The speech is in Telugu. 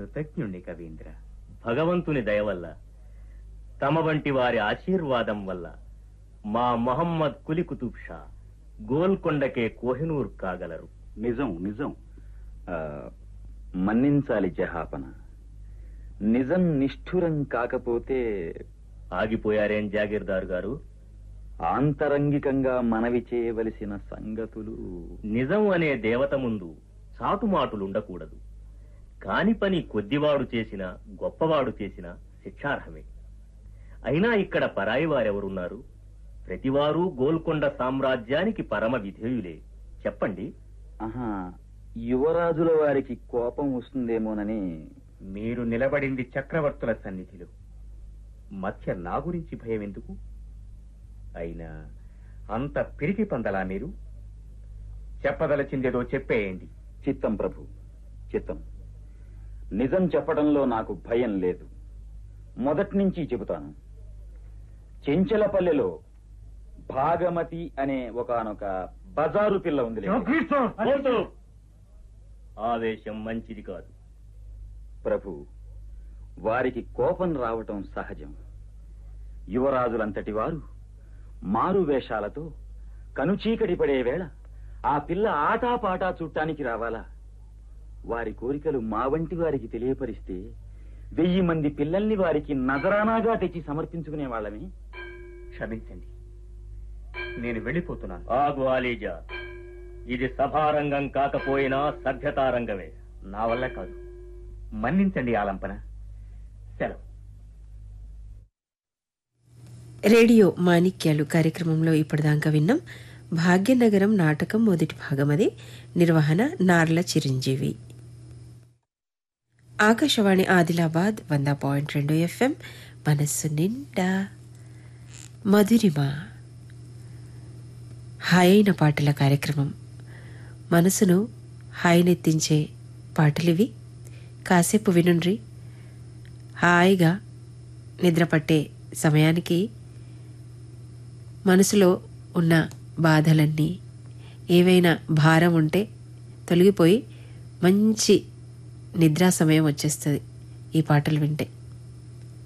కృతజ్ఞుణ్ణి కవీంద్ర భగవంతుని దయ వల్ల తమ వంటి వారి ఆశీర్వాదం వల్ల మా మొహమ్మద్ కులి కుతుబ్ షా గోల్కొండకే కోహినూర్ కాగలరు నిజం నిజం ఆ, మన్నించాలి జహాపన నిజం నిష్ఠురం కాకపోతే ఆగిపోయారేం జాగీర్దార్ గారు ఆంతరంగికంగా మనవి చేయవలసిన సంగతులు నిజం అనే దేవత ముందు చాటుమాటులుండకూడదు కాని పని కొద్దివాడు చేసిన గొప్పవాడు చేసిన శిక్షార్హమే అయినా ఇక్కడ పరాయి వారెవరున్నారు ప్రతివారు గోల్కొండ సామ్రాజ్యానికి పరమ విధేయులే చెప్పండి ఆహా యువరాజుల వారికి కోపం వస్తుందేమోనని మీరు నిలబడింది చక్రవర్తుల సన్నిధిలో మధ్య నా గురించి భయం ఎందుకు అయినా అంత పిరికి పందలా మీరు చెప్పదలచిందేదో చెప్పేయండి చిత్తం ప్రభు చిత్తం నిజం చెప్పడంలో నాకు భయం లేదు మొదటి నుంచి చెబుతాను చెంచలపల్లెలో భాగమతి అనే ఒకానొక బజారు పిల్ల ఉంది పోతూ! ఆవేశం మంచిది కాదు ప్రభు వారికి కోపం రావటం సహజం యువరాజులంతటి వారు మారు వేషాలతో కనుచీకటి పడే వేళ ఆ పిల్ల ఆటాపాటా చుట్టానికి రావాలా వారి కోరికలు మా వంటి వారికి తెలియపరిస్తే వెయ్యి మంది పిల్లల్ని వారికి నజరానాగా తెచ్చి సమర్పించుకునే వాళ్ళమే క్షమించండి నేను వెళ్ళిపోతున్నాను ఆగు ఆలీజా ఇది సభారంగం కాకపోయినా సభ్యతారంగమే నా వల్ల కాదు మన్నించండి ఆలంపన సెలవు రేడియో మాణిక్యాలు కార్యక్రమంలో ఇప్పటిదాకా విన్నాం భాగ్యనగరం నాటకం మొదటి భాగం అది నిర్వహణ నార్ల చిరంజీవి ఆకాశవాణి ఆదిలాబాద్ వంద పాయింట్ రెండు ఎఫ్ఎం మనస్సు నిండా మధురిమ హాయైన పాటల కార్యక్రమం మనసును హాయినెత్తించే పాటలివి కాసేపు వినుండ్రి హాయిగా నిద్రపట్టే సమయానికి మనసులో ఉన్న బాధలన్నీ ఏవైనా భారం ఉంటే తొలగిపోయి మంచి నిద్రా సమయం వచ్చేస్తుంది ఈ పాటలు వింటే